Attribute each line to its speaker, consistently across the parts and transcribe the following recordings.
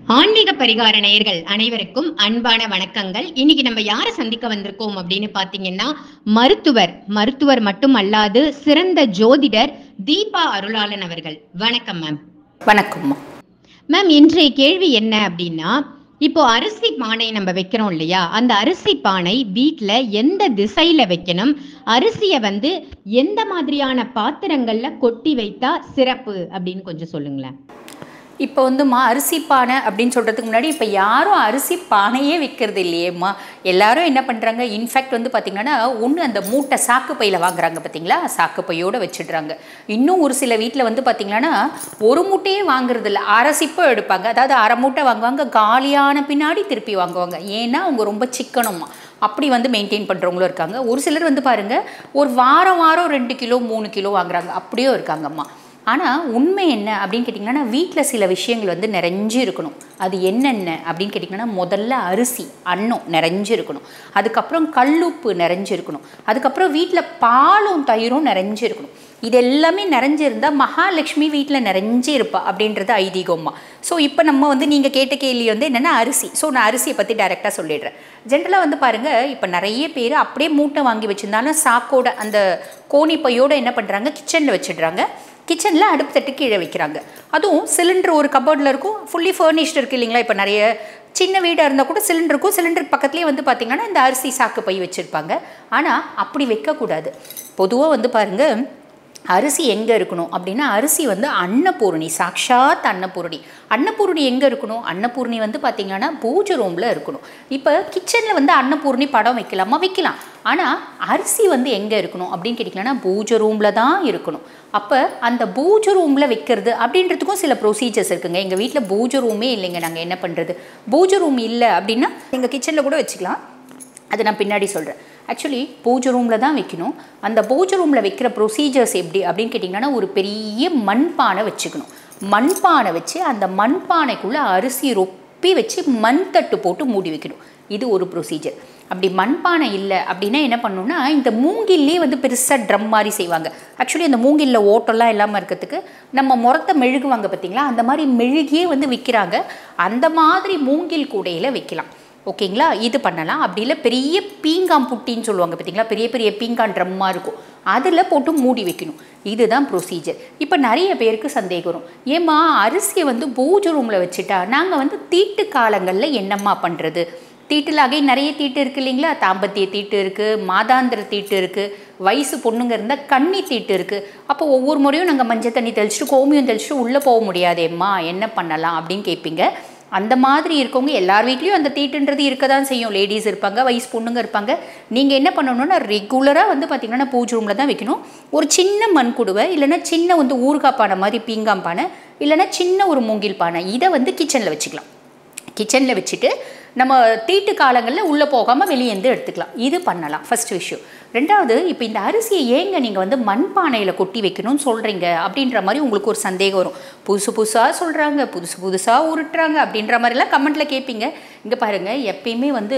Speaker 1: ஆன்மீக பரிகார நேயர்கள் அனைவருக்கும் அன்பான வணக்கங்கள் இன்னைக்கு நம்ம யாரை சந்திக்க வந்திருக்கோம் அப்படின்னு பாத்தீங்கன்னா மருத்துவர் மருத்துவர் மட்டும் அல்லாது சிறந்த ஜோதிடர் தீபா அருளாளன் அவர்கள் வணக்கம் மேம்
Speaker 2: வணக்கம்மா
Speaker 1: மேம் இன்றைய கேள்வி என்ன அப்படின்னா இப்போ அரிசி பானை நம்ம வைக்கிறோம் இல்லையா அந்த அரிசி பானை வீட்ல எந்த திசையில வைக்கணும் அரிசியை வந்து எந்த மாதிரியான பாத்திரங்கள்ல கொட்டி வைத்தா சிறப்பு அப்படின்னு கொஞ்சம் சொல்லுங்களேன்
Speaker 2: இப்போ வந்துமா அரிசி பானை அப்படின்னு சொல்கிறதுக்கு முன்னாடி இப்போ யாரும் அரிசி பானையே விற்கிறது இல்லையேம்மா எல்லாரும் என்ன பண்ணுறாங்க இன்ஃபேக்ட் வந்து பார்த்திங்கன்னா ஒன்று அந்த மூட்டை சாக்கு பையில் வாங்குறாங்க பார்த்தீங்களா சாக்கு பையோடு வச்சிடுறாங்க இன்னும் ஒரு சில வீட்டில் வந்து பார்த்திங்கன்னா ஒரு மூட்டையே வாங்குறது இல்லை அரை சிப்பம் எடுப்பாங்க அதாவது அரை மூட்டை வாங்குவாங்க காலியான பின்னாடி திருப்பி வாங்குவாங்க ஏன்னா அவங்க ரொம்ப சிக்கனமா அப்படி வந்து மெயின்டைன் பண்ணுறவங்களும் இருக்காங்க ஒரு சிலர் வந்து பாருங்கள் ஒரு வாரம் வாரம் ரெண்டு கிலோ மூணு கிலோ வாங்குறாங்க அப்படியும் இருக்காங்கம்மா ஆனால் உண்மை என்ன அப்படின்னு கேட்டிங்கன்னா வீட்டில் சில விஷயங்கள் வந்து நிறைஞ்சு இருக்கணும் அது என்னென்ன அப்படின்னு கேட்டிங்கன்னா முதல்ல அரிசி அன்னம் நிறைஞ்சு இருக்கணும் அதுக்கப்புறம் கல்லுப்பு நிறைஞ்சு இருக்கணும் அதுக்கப்புறம் வீட்டில் பாலும் தயிரும் நிறைஞ்சு இருக்கணும் இது எல்லாமே நிறைஞ்சிருந்தால் மகாலட்சுமி வீட்டில் நிறைஞ்சு இருப்பா அப்படின்றது ஐதீகம்மா ஸோ இப்போ நம்ம வந்து நீங்கள் கேட்ட கேள்வி வந்து என்னென்னா அரிசி ஸோ நான் அரிசியை பற்றி டைரெக்டாக சொல்லிடுறேன் ஜென்ரலாக வந்து பாருங்கள் இப்போ நிறைய பேர் அப்படியே மூட்டை வாங்கி வச்சுருந்தாலும் சாக்கோட அந்த கோணி பையோடு என்ன பண்ணுறாங்க கிச்சனில் வச்சிடுறாங்க கிச்சனில் அடுப்பு தட்டு கீழே வைக்கிறாங்க அதுவும் சிலிண்டர் ஒரு கபோர்டில் இருக்கும் ஃபுல்லி ஃபர்னிஷ்டு இருக்குது இல்லைங்களா இப்போ நிறைய சின்ன வீடாக இருந்தால் கூட சிலிண்டருக்கும் சிலிண்டருக்கு பக்கத்துலேயே வந்து பார்த்திங்கன்னா இந்த அரிசி சாக்கு பை வச்சுருப்பாங்க ஆனால் அப்படி வைக்கக்கூடாது பொதுவாக வந்து பாருங்கள் அரிசி எங்கே இருக்கணும் அப்படின்னா அரிசி வந்து அன்னபூரணி சாக்ஷாத் அன்னபூரணி அன்னபூரணி எங்கே இருக்கணும் அன்னபூரணி வந்து பார்த்திங்கன்னா பூஜை ரூமில் இருக்கணும் இப்போ கிச்சனில் வந்து அன்னபூரணி படம் வைக்கலாமா வைக்கலாம் ஆனால் அரிசி வந்து எங்கே இருக்கணும் அப்படின்னு கேட்டிங்கன்னா பூஜை ரூமில் தான் இருக்கணும் அப்போ அந்த பூஜை ரூமில் வைக்கிறது அப்படின்றதுக்கும் சில ப்ரொசீஜர்ஸ் இருக்குங்க எங்கள் வீட்டில் பூஜை ரூமே இல்லைங்க நாங்கள் என்ன பண்ணுறது பூஜை ரூம் இல்லை அப்படின்னா எங்கள் கிச்சனில் கூட வச்சுக்கலாம் அது நான் பின்னாடி சொல்கிறேன் ஆக்சுவலி பூஜை ரூமில் தான் வைக்கணும் அந்த பூஜை ரூமில் வைக்கிற ப்ரொசீஜர்ஸ் எப்படி அப்படின்னு கேட்டிங்கன்னா ஒரு பெரிய மண்பானை வச்சுக்கணும் மண்பானை வச்சு அந்த மண்பானைக்குள்ளே அரிசி ரொப்பி வச்சு மண் தட்டு போட்டு மூடி வைக்கணும் இது ஒரு ப்ரொசீஜர் அப்படி மண்பானை இல்லை அப்படின்னா என்ன பண்ணணும்னா இந்த மூங்கில்லே வந்து பெருசாக ட்ரம் மாதிரி செய்வாங்க ஆக்சுவலி அந்த மூங்கிலில் ஓட்டெல்லாம் இல்லாமல் இருக்கிறதுக்கு நம்ம முறத்தை மெழுகுவாங்க பார்த்தீங்களா அந்த மாதிரி மெழுகியே வந்து விற்கிறாங்க அந்த மாதிரி மூங்கில் கூடையில் வைக்கலாம் ஓகேங்களா இது பண்ணலாம் அப்படி இல்லை பெரிய பீங்கான் புட்டின்னு சொல்லுவாங்க பார்த்தீங்களா பெரிய பெரிய பீங்கான் ட்ரம்மாக இருக்கும் அதில் போட்டு மூடி வைக்கணும் இதுதான் ப்ரொசீஜர் இப்போ நிறைய பேருக்கு சந்தேகம் வரும் ஏம்மா அரிசியை வந்து பூஜை ரூமில் வச்சுட்டா நாங்கள் வந்து தீட்டு காலங்களில் என்னம்மா பண்ணுறது தீட்டில் அகை நிறைய தீட்டு இருக்குது இல்லைங்களா தாம்பத்திய தீட்டு இருக்குது மாதாந்திர தீட்டு இருக்குது வயசு பொண்ணுங்க இருந்தால் கன்னி தீட்டு இருக்குது அப்போ ஒவ்வொரு முறையும் நாங்கள் மஞ்சள் தண்ணி தெளிச்சுட்டு கோமியம் தெளிச்சுட்டு உள்ளே போக முடியாதேம்மா என்ன பண்ணலாம் அப்படின்னு கேட்பீங்க அந்த மாதிரி இருக்கவங்க எல்லார் வீட்லேயும் அந்த தீட்டுன்றது இருக்க தான் செய்யும் லேடிஸ் இருப்பாங்க வயசு பொண்ணுங்க இருப்பாங்க நீங்கள் என்ன பண்ணணும்னா ரெகுலராக வந்து பார்த்திங்கன்னா பூஜை ரூமில் தான் வைக்கணும் ஒரு சின்ன மண் குடுவை இல்லைன்னா சின்ன வந்து ஊறுகாய் பானை மாதிரி பீங்காம் பானை இல்லைன்னா சின்ன ஒரு மூங்கில் பானை இதை வந்து கிச்சனில் வச்சுக்கலாம் கிச்சனில் வச்சுட்டு நம்ம தீட்டு காலங்களில் உள்ளே போகாமல் வெளியேந்து எடுத்துக்கலாம் இது பண்ணலாம் ஃபஸ்ட் விஷயம் ரெண்டாவது இப்போ இந்த அரிசியை ஏங்க நீங்கள் வந்து மண்பானையில் கொட்டி வைக்கணும்னு சொல்கிறீங்க அப்படின்ற மாதிரி உங்களுக்கு ஒரு சந்தேகம் வரும் புதுசு புதுசாக சொல்கிறாங்க புதுசு புதுசாக உருட்டுறாங்க அப்படின்ற மாதிரிலாம் கமெண்ட்டில் கேட்பீங்க இங்கே பாருங்கள் எப்பயுமே வந்து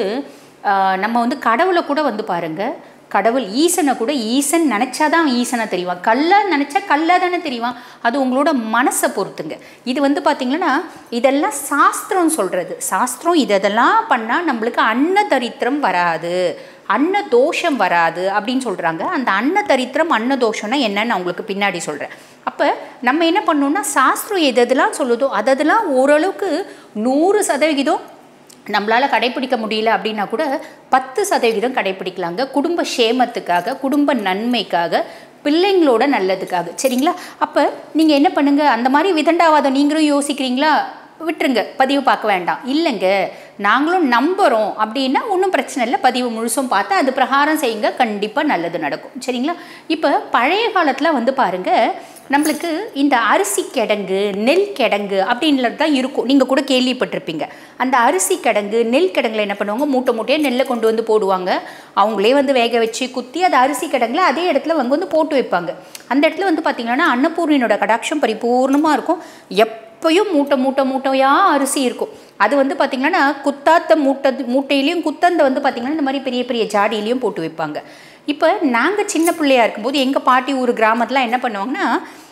Speaker 2: நம்ம வந்து கடவுளை கூட வந்து பாருங்கள் கடவுள் ஈசனை கூட ஈசன் நினச்சாதான் ஈசனை தெரிவான் கல்லாக நினச்சா கல்லாக தானே தெரிவான் அது உங்களோட மனசை பொறுத்துங்க இது வந்து பார்த்திங்கன்னா இதெல்லாம் சாஸ்திரம் சொல்கிறது சாஸ்திரம் இதெல்லாம் பண்ணால் நம்மளுக்கு அன்ன தரித்திரம் வராது அன்ன தோஷம் வராது அப்படின்னு சொல்கிறாங்க அந்த அன்ன தரித்திரம் அன்ன தோஷம்னா என்னன்னு நான் உங்களுக்கு பின்னாடி சொல்கிறேன் அப்போ நம்ம என்ன பண்ணோம்னா சாஸ்திரம் எது எதெல்லாம் சொல்லுதோ அதெல்லாம் ஓரளவுக்கு நூறு சதவிகிதம் நம்மளால் கடைப்பிடிக்க முடியல அப்படின்னா கூட பத்து சதவீதம் கடைப்பிடிக்கலாங்க குடும்ப சேமத்துக்காக குடும்ப நன்மைக்காக பிள்ளைங்களோட நல்லதுக்காக சரிங்களா அப்போ நீங்கள் என்ன பண்ணுங்கள் அந்த மாதிரி விதண்டாவாதம் நீங்களும் யோசிக்கிறீங்களா விட்டுருங்க பதிவு பார்க்க வேண்டாம் இல்லைங்க நாங்களும் நம்புகிறோம் அப்படின்னா ஒன்றும் பிரச்சனை இல்லை பதிவு முழுசும் பார்த்து அது பிரகாரம் செய்யுங்க கண்டிப்பாக நல்லது நடக்கும் சரிங்களா இப்போ பழைய காலத்தில் வந்து பாருங்கள் நம்மளுக்கு இந்த அரிசி கிடங்கு நெல் கிடங்கு அப்படின்றது தான் இருக்கும் நீங்கள் கூட கேள்விப்பட்டிருப்பீங்க அந்த அரிசி கிடங்கு நெல் கிடங்குல என்ன பண்ணுவாங்க மூட்டை மூட்டையாக நெல்லை கொண்டு வந்து போடுவாங்க அவங்களே வந்து வேக வச்சு குத்தி அது அரிசி கிடங்குல அதே இடத்துல அவங்க வந்து போட்டு வைப்பாங்க அந்த இடத்துல வந்து பார்த்திங்கன்னா அன்னபூர்ணியோட கடாட்சம் பரிபூர்ணமாக இருக்கும் எப் எப்பயும் மூட்டை மூட்டை மூட்டையாக அரிசி இருக்கும் அது வந்து பார்த்திங்கன்னா குத்தாத்த மூட்டை மூட்டையிலையும் குத்தந்த வந்து பார்த்திங்கன்னா இந்த மாதிரி பெரிய பெரிய ஜாடியிலையும் போட்டு வைப்பாங்க இப்போ நாங்கள் சின்ன பிள்ளையா இருக்கும்போது எங்கள் பாட்டி ஊர் கிராமத்தில் என்ன பண்ணுவாங்கன்னா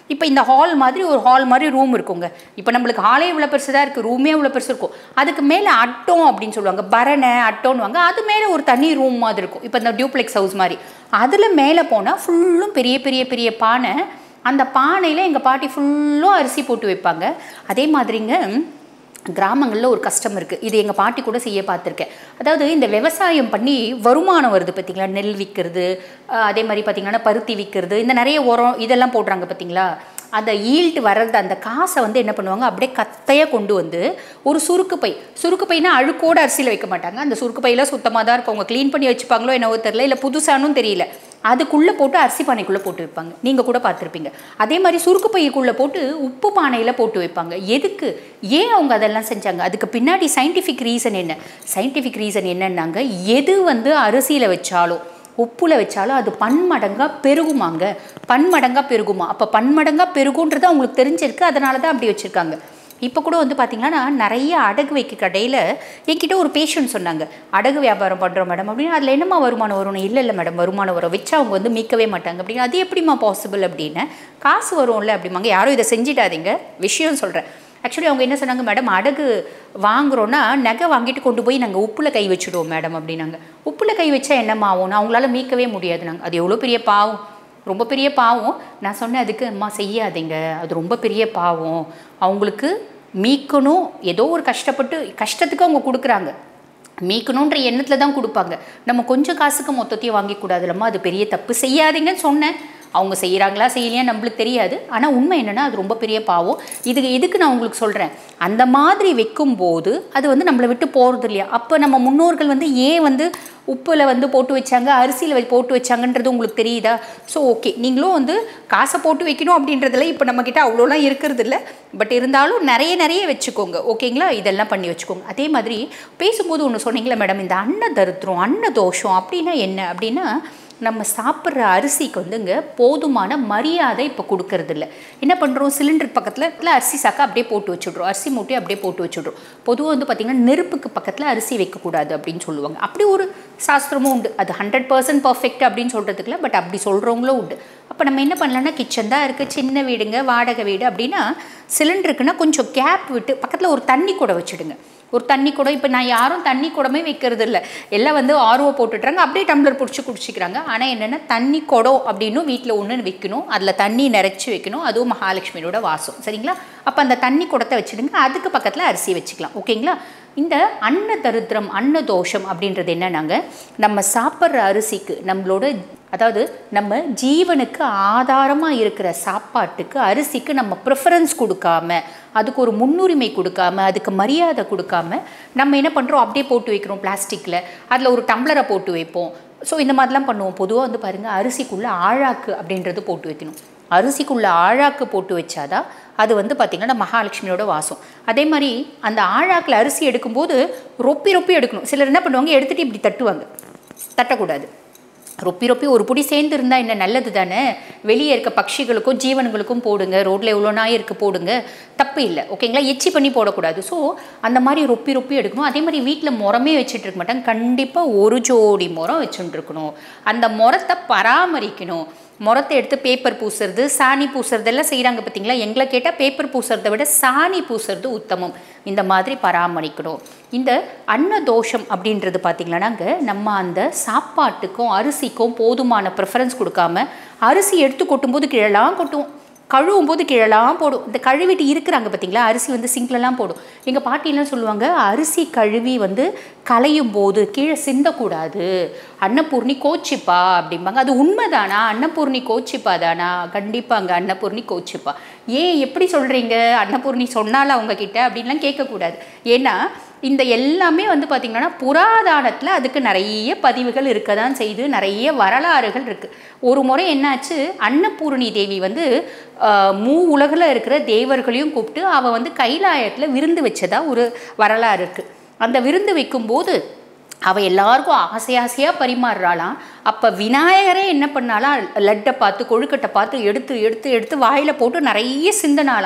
Speaker 2: இப்போ இந்த ஹால் மாதிரி ஒரு ஹால் மாதிரி ரூம் இருக்குங்க இப்போ நம்மளுக்கு ஹாலே இவ்வளோ பெருசு தான் இருக்குது ரூமே இவ்வளோ பெருசு இருக்கும் அதுக்கு மேலே அட்டம் அப்படின்னு சொல்லுவாங்க பரணை அட்டோன்னுவாங்க அது மேலே ஒரு தனி ரூம் மாதிரி இருக்கும் இப்போ இந்த டியூப்ளெக்ஸ் ஹவுஸ் மாதிரி அதில் மேலே போனால் ஃபுல்லும் பெரிய பெரிய பெரிய பானை அந்த பானையில் எங்கள் பாட்டி ஃபுல்லும் அரிசி போட்டு வைப்பாங்க அதே மாதிரிங்க கிராமங்களில் ஒரு கஷ்டம் இருக்குது இது எங்கள் பாட்டி கூட செய்ய பார்த்துருக்கேன் அதாவது இந்த விவசாயம் பண்ணி வருமானம் வருது பார்த்தீங்களா நெல் விற்கிறது அஹ் அதே மாதிரி பார்த்தீங்கன்னா பருத்தி விற்கிறது இந்த நிறைய உரம் இதெல்லாம் போடுறாங்க பார்த்தீங்களா அந்த ஈல்டு வர்றது அந்த காசை வந்து என்ன பண்ணுவாங்க அப்படியே கத்தையாக கொண்டு வந்து ஒரு சுருக்கு பை சுருக்கு பைனா அழுக்கோட அரிசியில் வைக்க மாட்டாங்க அந்த சுருக்கு பையெல்லாம் சுத்தமாக தான் இருக்கும் அவங்க க்ளீன் பண்ணி வச்சுப்பாங்களோ என்னவோ தெரில இல்லை புதுசானும் தெரியல அதுக்குள்ளே போட்டு அரிசி பானைக்குள்ளே போட்டு வைப்பாங்க நீங்கள் கூட பார்த்துருப்பீங்க அதே மாதிரி சுருக்கு பைக்குள்ளே போட்டு உப்பு பானையில் போட்டு வைப்பாங்க எதுக்கு ஏன் அவங்க அதெல்லாம் செஞ்சாங்க அதுக்கு பின்னாடி சயின்டிஃபிக் ரீசன் என்ன சயின்டிஃபிக் ரீசன் என்னன்னாங்க எது வந்து அரிசியில் வச்சாலும் உப்புல வச்சாலும் அது பன்மடங்காக பெருகுமாங்க பன்மடங்காக பெருகுமா அப்போ பன்மடங்காக பெருகுன்றது அவங்களுக்கு தெரிஞ்சிருக்கு அதனால தான் அப்படி வச்சுருக்காங்க இப்போ கூட வந்து பார்த்தீங்கன்னா நிறைய அடகு வைக்க கடையில் என்கிட்ட ஒரு பேஷண்ட் சொன்னாங்க அடகு வியாபாரம் பண்ணுறோம் மேடம் அப்படின்னு அதில் என்னம்மா வருமானம் வரும்னு இல்லை இல்லை மேடம் வருமானம் வரும் வச்சா அவங்க வந்து மீட்கவே மாட்டாங்க அப்படின்னு அது எப்படிம்மா பாசிபிள் அப்படின்னு காசு வரும்ல அப்படிம்பாங்க யாரும் இதை செஞ்சிடாதீங்க விஷயம் சொல்கிறேன் ஆக்சுவலி அவங்க என்ன சொன்னாங்க மேடம் அடகு வாங்குறோன்னா நகை வாங்கிட்டு கொண்டு போய் நாங்கள் உப்பில் கை வச்சுடுவோம் மேடம் அப்படின்னாங்க உப்பில் கை வச்சா என்னம்மா ஆகும்னா அவங்களால மீட்கவே முடியாது நாங்கள் அது எவ்வளோ பெரிய பாவம் ரொம்ப பெரிய பாவம் நான் சொன்னேன் அதுக்கு அம்மா செய்யாதீங்க அது ரொம்ப பெரிய பாவம் அவங்களுக்கு மீட்கணும் ஏதோ ஒரு கஷ்டப்பட்டு கஷ்டத்துக்கு அவங்க கொடுக்குறாங்க மீட்கணுன்ற எண்ணத்தில் தான் கொடுப்பாங்க நம்ம கொஞ்சம் காசுக்கு மொத்தத்தையும் வாங்கிக்கூடாதுலம்மா அது பெரிய தப்பு செய்யாதீங்கன்னு சொன்னேன் அவங்க செய்கிறாங்களா செய்யலையா நம்மளுக்கு தெரியாது ஆனால் உண்மை என்னென்னா அது ரொம்ப பெரிய பாவம் இது எதுக்கு நான் உங்களுக்கு சொல்கிறேன் அந்த மாதிரி வைக்கும்போது அது வந்து நம்மளை விட்டு போகிறது இல்லையா அப்போ நம்ம முன்னோர்கள் வந்து ஏன் வந்து உப்பில் வந்து போட்டு வச்சாங்க அரிசியில் போட்டு வச்சாங்கன்றது உங்களுக்கு தெரியுதா ஸோ ஓகே நீங்களும் வந்து காசை போட்டு வைக்கணும் அப்படின்றதுல இப்போ நம்மக்கிட்ட அவ்வளோலாம் இருக்கிறது இல்லை பட் இருந்தாலும் நிறைய நிறைய வச்சுக்கோங்க ஓகேங்களா இதெல்லாம் பண்ணி வச்சுக்கோங்க அதே மாதிரி பேசும்போது ஒன்று சொன்னீங்களே மேடம் இந்த அன்ன தரித்திரம் அன்ன தோஷம் அப்படின்னா என்ன அப்படின்னா நம்ம சாப்பிட்ற அரிசிக்கு வந்துங்க போதுமான மரியாதை இப்போ கொடுக்கறது இல்லை என்ன பண்ணுறோம் சிலிண்டர் பக்கத்தில் அரிசி சாக்கை அப்படியே போட்டு வச்சுட்றோம் அரிசி மூட்டையை அப்படியே போட்டு வச்சுட்றோம் பொதுவாக வந்து பார்த்திங்கன்னா நெருப்புக்கு பக்கத்தில் அரிசி வைக்கக்கூடாது அப்படின்னு சொல்லுவாங்க அப்படி ஒரு சாஸ்திரமும் உண்டு அது ஹண்ட்ரட் பர்சன்ட் பர்ஃபெக்ட் அப்படின்னு சொல்கிறதுக்குல பட் அப்படி சொல்கிறவங்களும் உண்டு அப்போ நம்ம என்ன பண்ணலாம்னா கிச்சன் தான் இருக்குது சின்ன வீடுங்க வாடகை வீடு அப்படின்னா சிலிண்டருக்குன்னா கொஞ்சம் கேப் விட்டு பக்கத்தில் ஒரு தண்ணி கூட வச்சுடுங்க ஒரு தண்ணி குடம் இப்போ நான் யாரும் தண்ணி குடமே வைக்கிறது இல்லை எல்லாம் வந்து ஆர்வ போட்டுட்றாங்க அப்படியே டம்ளர் பிடிச்சி குடிச்சிக்கிறாங்க ஆனால் என்னென்னா தண்ணி குடம் அப்படின்னு வீட்டில் ஒன்று வைக்கணும் அதில் தண்ணி நிறச்சி வைக்கணும் அதுவும் மகாலட்சுமியோட வாசம் சரிங்களா அப்போ அந்த தண்ணி குடத்தை வச்சுடுங்க அதுக்கு பக்கத்தில் அரிசி வச்சுக்கலாம் ஓகேங்களா இந்த அன்ன தரித்திரம் அன்ன தோஷம் அப்படின்றது என்னன்னாங்க நம்ம சாப்பிட்ற அரிசிக்கு நம்மளோட அதாவது நம்ம ஜீவனுக்கு ஆதாரமாக இருக்கிற சாப்பாட்டுக்கு அரிசிக்கு நம்ம ப்ரிஃபரன்ஸ் கொடுக்காம அதுக்கு ஒரு முன்னுரிமை கொடுக்காம அதுக்கு மரியாதை கொடுக்காம நம்ம என்ன பண்ணுறோம் அப்படியே போட்டு வைக்கிறோம் பிளாஸ்டிக்கில் அதில் ஒரு டம்ளரை போட்டு வைப்போம் ஸோ இந்த மாதிரிலாம் பண்ணுவோம் பொதுவாக வந்து பாருங்கள் அரிசிக்குள்ளே ஆழாக்கு அப்படின்றது போட்டு வைக்கணும் அரிசிக்குள்ள ஆழாக்கு போட்டு வச்சாதான் அது வந்து பார்த்திங்கன்னா மகாலட்சுமியோட வாசம் அதே மாதிரி அந்த ஆழாக்கில் அரிசி எடுக்கும்போது ரொப்பி ரொப்பி எடுக்கணும் சிலர் என்ன பண்ணுவாங்க எடுத்துகிட்டு இப்படி தட்டுவாங்க தட்டக்கூடாது ரொப்பி ரொப்பி ஒரு புடி சேர்ந்து இருந்தால் என்ன நல்லது தானே வெளியே இருக்க பட்சிகளுக்கும் ஜீவனுங்களுக்கும் போடுங்க ரோட்டில் எவ்வளோ நாய் இருக்குது போடுங்க தப்பு இல்லை ஓகேங்களா எச்சி பண்ணி போடக்கூடாது ஸோ அந்த மாதிரி ரொப்பி ரொப்பி எடுக்கணும் அதே மாதிரி வீட்டில் முறமே வச்சுட்டு இருக்க மாட்டாங்க கண்டிப்பாக ஒரு ஜோடி முறம் வச்சுட்டு இருக்கணும் அந்த முறத்தை பராமரிக்கணும் முறத்தை எடுத்து பேப்பர் பூசுறது சாணி பூசுறது எல்லாம் செய்கிறாங்க பார்த்தீங்களா எங்களை கேட்டால் பேப்பர் பூசுறதை விட சாணி பூசுறது உத்தமம் இந்த மாதிரி பராமரிக்கணும் இந்த அன்ன தோஷம் அப்படின்றது பார்த்திங்களானாங்க நம்ம அந்த சாப்பாட்டுக்கும் அரிசிக்கும் போதுமான ப்ரிஃபரன்ஸ் கொடுக்காம அரிசி எடுத்து கொட்டும்போது கீழெல்லாம் கொட்டுவோம் கழுவும் போது கீழெல்லாம் போடும் இந்த கழுவிட்டு இருக்கிறாங்க பார்த்தீங்களா அரிசி வந்து சிங்க்லலாம் போடும் எங்கள் பாட்டியெல்லாம் சொல்லுவாங்க அரிசி கழுவி வந்து களையும் போது கீழே சிந்தக்கூடாது அன்னபூர்ணி கோச்சிப்பா அப்படிம்பாங்க அது உண்மைதானா அன்னபூர்ணி கோச்சிப்பா தானா கண்டிப்பாங்க அன்னபூர்ணி கோச்சிப்பா ஏன் எப்படி சொல்கிறீங்க அன்னபூர்ணி சொன்னால அவங்க கிட்ட அப்படின்லாம் கேட்கக்கூடாது ஏன்னா இந்த எல்லாமே வந்து பார்த்திங்கன்னா புராதானத்தில் அதுக்கு நிறைய பதிவுகள் இருக்க தான் செய்து நிறைய வரலாறுகள் இருக்குது ஒரு முறை என்னாச்சு அன்னபூரணி தேவி வந்து ஆஹ், மூ உலகில் இருக்கிற தேவர்களையும் கூப்பிட்டு அவள் வந்து கைலாயத்தில் விருந்து வச்சதா ஒரு வரலாறு இருக்குது அந்த விருந்து வைக்கும்போது அவள் எல்லாருக்கும் ஆசை ஆசையாக பரிமாறுறாளாம் அப்போ விநாயகரே என்ன பண்ணாலாம் லட்டை பார்த்து கொழுக்கட்டை பார்த்து எடுத்து எடுத்து எடுத்து வாயில் போட்டு நிறைய சிந்தனாலாம்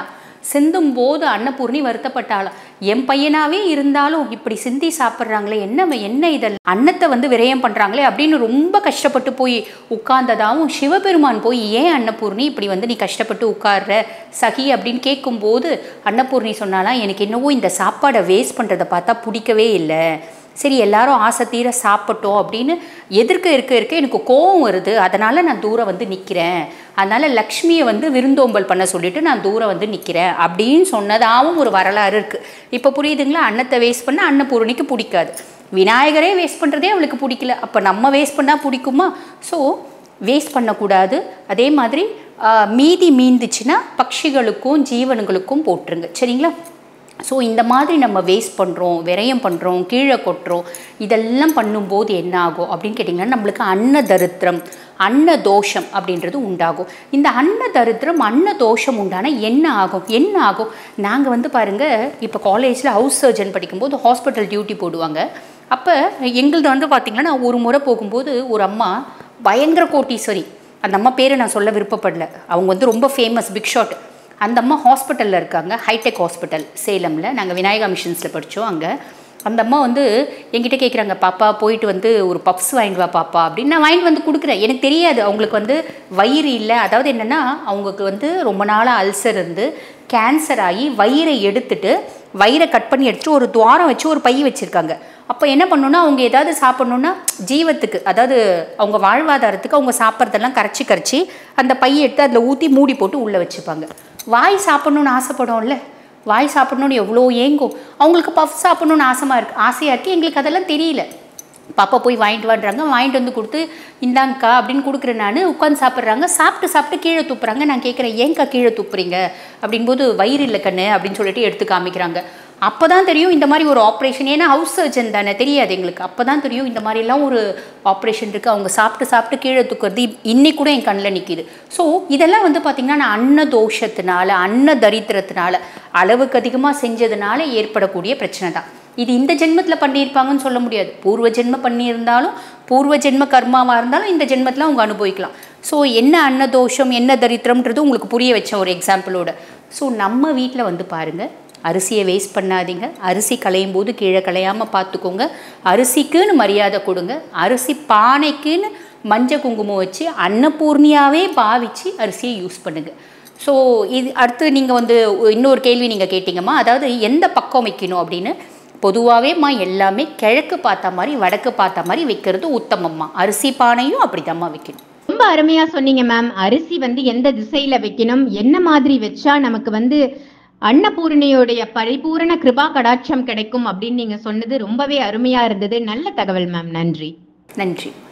Speaker 2: சிந்தும் போது அன்னபூர்ணி வருத்தப்பட்டாளாம் என் பையனாவே இருந்தாலும் இப்படி சிந்தி சாப்பிட்றாங்களே என்ன என்ன இதெல்லாம் அன்னத்தை வந்து விரயம் பண்ணுறாங்களே அப்படின்னு ரொம்ப கஷ்டப்பட்டு போய் உட்கார்ந்ததாகவும் சிவபெருமான் போய் ஏன் அன்னபூர்ணி இப்படி வந்து நீ கஷ்டப்பட்டு உட்கார்ற சகி அப்படின்னு கேட்கும்போது அன்னபூர்ணி சொன்னாலாம் எனக்கு என்னவோ இந்த சாப்பாடை வேஸ்ட் பண்ணுறதை பார்த்தா பிடிக்கவே இல்லை சரி எல்லாரும் ஆசை தீர சாப்பிட்டோம் அப்படின்னு எதிர்க்க இருக்க இருக்க எனக்கு கோவம் வருது அதனால் நான் தூரம் வந்து நிற்கிறேன் அதனால் லக்ஷ்மியை வந்து விருந்தோம்பல் பண்ண சொல்லிட்டு நான் தூரம் வந்து நிற்கிறேன் அப்படின்னு சொன்னதாகவும் ஒரு வரலாறு இருக்குது இப்போ புரியுதுங்களா அன்னத்தை வேஸ்ட் பண்ண அன்னபூரணிக்கு பிடிக்காது விநாயகரே வேஸ்ட் பண்ணுறதே அவளுக்கு பிடிக்கல அப்போ நம்ம வேஸ்ட் பண்ணால் பிடிக்குமா ஸோ வேஸ்ட் பண்ணக்கூடாது அதே மாதிரி ஆ, மீதி மீந்துச்சுன்னா பட்சிகளுக்கும் ஜீவனுங்களுக்கும் போட்டுருங்க சரிங்களா ஸோ இந்த மாதிரி நம்ம வேஸ்ட் பண்ணுறோம் விரயம் பண்ணுறோம் கீழே கொட்டுறோம் இதெல்லாம் பண்ணும்போது என்ன ஆகும் அப்படின்னு கேட்டிங்கன்னா நம்மளுக்கு அன்ன தரித்திரம் அன்ன தோஷம் அப்படின்றது உண்டாகும் இந்த அன்ன தரித்திரம் அன்ன தோஷம் உண்டான என்ன ஆகும் என்ன ஆகும் நாங்கள் வந்து பாருங்கள் இப்போ காலேஜில் ஹவுஸ் சர்ஜன் படிக்கும்போது ஹாஸ்பிட்டல் டியூட்டி போடுவாங்க அப்போ எங்களது வந்து பார்த்திங்கன்னா நான் ஒரு முறை போகும்போது ஒரு அம்மா பயங்கர கோட்டீஸ்வரி அந்த அம்மா பேரை நான் சொல்ல விருப்பப்படல அவங்க வந்து ரொம்ப ஃபேமஸ் பிக் ஷாட் அந்த அம்மா ஹாஸ்பிட்டலில் இருக்காங்க ஹைடெக் ஹாஸ்பிட்டல் சேலமில் நாங்கள் விநாயகா மிஷன்ஸில் படித்தோம் அங்கே அந்த அம்மா வந்து என்கிட்ட கேட்குறாங்க பாப்பா போயிட்டு வந்து ஒரு பப்ஸ் வாங்கிட்டு வா பாப்பா அப்படின்னு நான் வாங்கிட்டு வந்து கொடுக்குறேன் எனக்கு தெரியாது அவங்களுக்கு வந்து வயிறு இல்லை அதாவது என்னென்னா அவங்களுக்கு வந்து ரொம்ப நாளாக அல்சர் இருந்து கேன்சர் ஆகி வயிறை எடுத்துட்டு வயிறை கட் பண்ணி எடுத்துட்டு ஒரு துவாரம் வச்சு ஒரு பை வச்சுருக்காங்க அப்போ என்ன பண்ணணும்னா அவங்க ஏதாவது சாப்பிட்ணுன்னா ஜீவத்துக்கு அதாவது அவங்க வாழ்வாதாரத்துக்கு அவங்க சாப்பிட்றதெல்லாம் கரைச்சி கரைச்சி அந்த பையை எடுத்து அதில் ஊற்றி மூடி போட்டு உள்ளே வச்சுப்பாங்க வாய் சாப்பிட்ணுன்னு ஆசைப்படும்ல வாய் சாப்பிட்ணுன்னு எவ்வளோ ஏங்கும் அவங்களுக்கு பஃப் சாப்பிட்ணுன்னு ஆசைமாக இருக்கு ஆசையாக இருக்குது எங்களுக்கு அதெல்லாம் தெரியல பாப்பா போய் வாங்கிட்டு வாடுறாங்க வாங்கிட்டு வந்து கொடுத்து இந்தாங்கக்கா அப்படின்னு கொடுக்குறேன் நான் உட்காந்து சாப்பிட்றாங்க சாப்பிட்டு சாப்பிட்டு கீழே துப்புறாங்க நான் கேட்குறேன் ஏன்க்கா கீழே துப்புறீங்க அப்படின்போது வயிறு இல்லை கண்ணு அப்படின்னு சொல்லிட்டு எடுத்து காமிக்கிறாங்க அப்போ தான் தெரியும் இந்த மாதிரி ஒரு ஆப்ரேஷன் ஏன்னா ஹவுஸ் சர்ஜன் தானே தெரியாது எங்களுக்கு அப்போ தான் தெரியும் இந்த மாதிரிலாம் ஒரு ஆப்ரேஷன் இருக்குது அவங்க சாப்பிட்டு சாப்பிட்டு கீழே தூக்குறது இன்னைக்கு கூட என் கண்ணில் நிற்கிது ஸோ இதெல்லாம் வந்து பார்த்திங்கன்னா நான் அன்ன தோஷத்தினால அன்ன தரித்திரத்தினால அளவுக்கு அதிகமாக செஞ்சதுனால ஏற்படக்கூடிய பிரச்சனை தான் இது இந்த ஜென்மத்தில் பண்ணியிருப்பாங்கன்னு சொல்ல முடியாது பூர்வ ஜென்ம பண்ணியிருந்தாலும் பூர்வ ஜென்ம கர்மாவாக இருந்தாலும் இந்த ஜென்மத்தில் அவங்க அனுபவிக்கலாம் ஸோ என்ன அன்னதோஷம் என்ன தரித்திரம்ன்றது உங்களுக்கு புரிய வச்சேன் ஒரு எக்ஸாம்பிளோட ஸோ நம்ம வீட்டில் வந்து பாருங்கள் அரிசியை வேஸ்ட் பண்ணாதீங்க அரிசி களையும் போது கீழே களையாமல் பார்த்துக்கோங்க அரிசிக்குன்னு மரியாதை கொடுங்க அரிசி பானைக்குன்னு மஞ்சள் குங்குமம் வச்சு அன்னபூர்ணியாவே பாவிச்சு அரிசியை யூஸ் பண்ணுங்க ஸோ இது அடுத்து நீங்கள் வந்து இன்னொரு கேள்வி நீங்கள் கேட்டிங்கம்மா அதாவது எந்த பக்கம் வைக்கணும் அப்படின்னு பொதுவாகவேம்மா எல்லாமே கிழக்கு பார்த்த மாதிரி வடக்கு பார்த்த மாதிரி வைக்கிறது உத்தமம்மா அரிசி பானையும் அப்படித்தாம்மா வைக்கணும்
Speaker 1: ரொம்ப அருமையா சொன்னீங்க மேம் அரிசி வந்து எந்த திசையில வைக்கணும் என்ன மாதிரி வச்சா நமக்கு வந்து அன்னபூரணியோடைய பரிபூரண கிருபா கடாட்சம் கிடைக்கும் அப்படின்னு நீங்க சொன்னது ரொம்பவே அருமையா இருந்தது நல்ல தகவல் மேம் நன்றி
Speaker 2: நன்றி